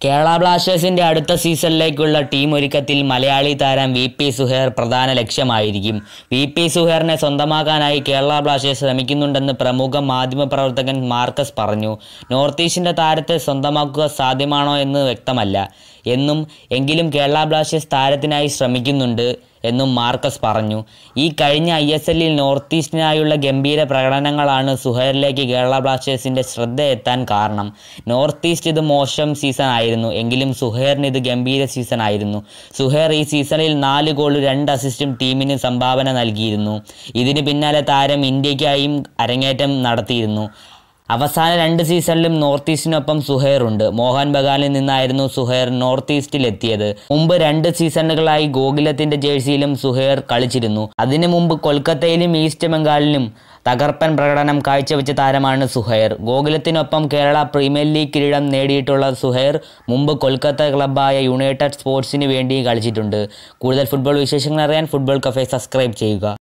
കേരള ബ്ലാസ്റ്റേഴ്സിന്റെ അടുത്ത സീസണിലേക്കുള്ള ടീം ഒരുക്കത്തിൽ മലയാളി താരം വി പി സുഹേർ പ്രധാന ലക്ഷ്യമായിരിക്കും വി പി സുഹേറിനെ സ്വന്തമാക്കാനായി കേരള ബ്ലാസ്റ്റേഴ്സ് ശ്രമിക്കുന്നുണ്ടെന്ന് പ്രമുഖ മാധ്യമപ്രവർത്തകൻ മാർക്കസ് പറഞ്ഞു നോർത്ത് ഈസ്റ്റിന്റെ താരത്തെ സ്വന്തമാക്കുക സാധ്യമാണോ എന്ന് വ്യക്തമല്ല എന്നും എങ്കിലും കേരള ബ്ലാസ്റ്റേഴ്സ് താരത്തിനായി ശ്രമിക്കുന്നുണ്ട് എന്നും മാർക്കസ് പറഞ്ഞു ഈ കഴിഞ്ഞ ഐ എസ് എല്ലിൽ നോർത്ത് ഈസ്റ്റിനായുള്ള ഗംഭീര പ്രകടനങ്ങളാണ് സുഹൈറിലേക്ക് കേരള ബ്ലാസ്റ്റേഴ്സിന്റെ ശ്രദ്ധ എത്താൻ കാരണം നോർത്ത് ഈസ്റ്റ് ഇത് മോശം സീസൺ ആയിരുന്നു എങ്കിലും സുഹൈറിന് ഇത് ഗംഭീര സീസൺ ആയിരുന്നു സുഹൈർ ഈ സീസണിൽ നാല് ഗോൾ രണ്ട് അസിസ്റ്റും ടീമിന് സംഭാവന നൽകിയിരുന്നു ഇതിന് പിന്നാലെ താരം ഇന്ത്യക്കായും അരങ്ങേറ്റം നടത്തിയിരുന്നു അവസാന രണ്ട് സീസണിലും നോർത്ത് ഈസ്റ്റിനൊപ്പം സുഹൈർ ഉണ്ട് മോഹൻ ബഗാനിൽ നിന്നായിരുന്നു സുഹൈർ നോർത്ത് ഈസ്റ്റിൽ എത്തിയത് മുമ്പ് രണ്ട് സീസണുകളായി ഗോകുലത്തിന്റെ ജേഴ്സിയിലും സുഹൈർ കളിച്ചിരുന്നു അതിനു മുമ്പ് കൊൽക്കത്തയിലും ഈസ്റ്റ് ബംഗാളിലും തകർപ്പൻ പ്രകടനം കാഴ്ചവെച്ച താരമാണ് സുഹൈർ ഗോകുലത്തിനൊപ്പം കേരള പ്രീമിയർ ലീഗ് കിരീടം നേടിയിട്ടുള്ള സുഹൈർ മുമ്പ് കൊൽക്കത്ത ക്ലബ്ബായ യുണൈറ്റഡ് സ്പോർട്സിന് വേണ്ടി കളിച്ചിട്ടുണ്ട് കൂടുതൽ ഫുട്ബോൾ വിശേഷങ്ങൾ അറിയാൻ ഫുട്ബോൾ കഫേ സബ്സ്ക്രൈബ് ചെയ്യുക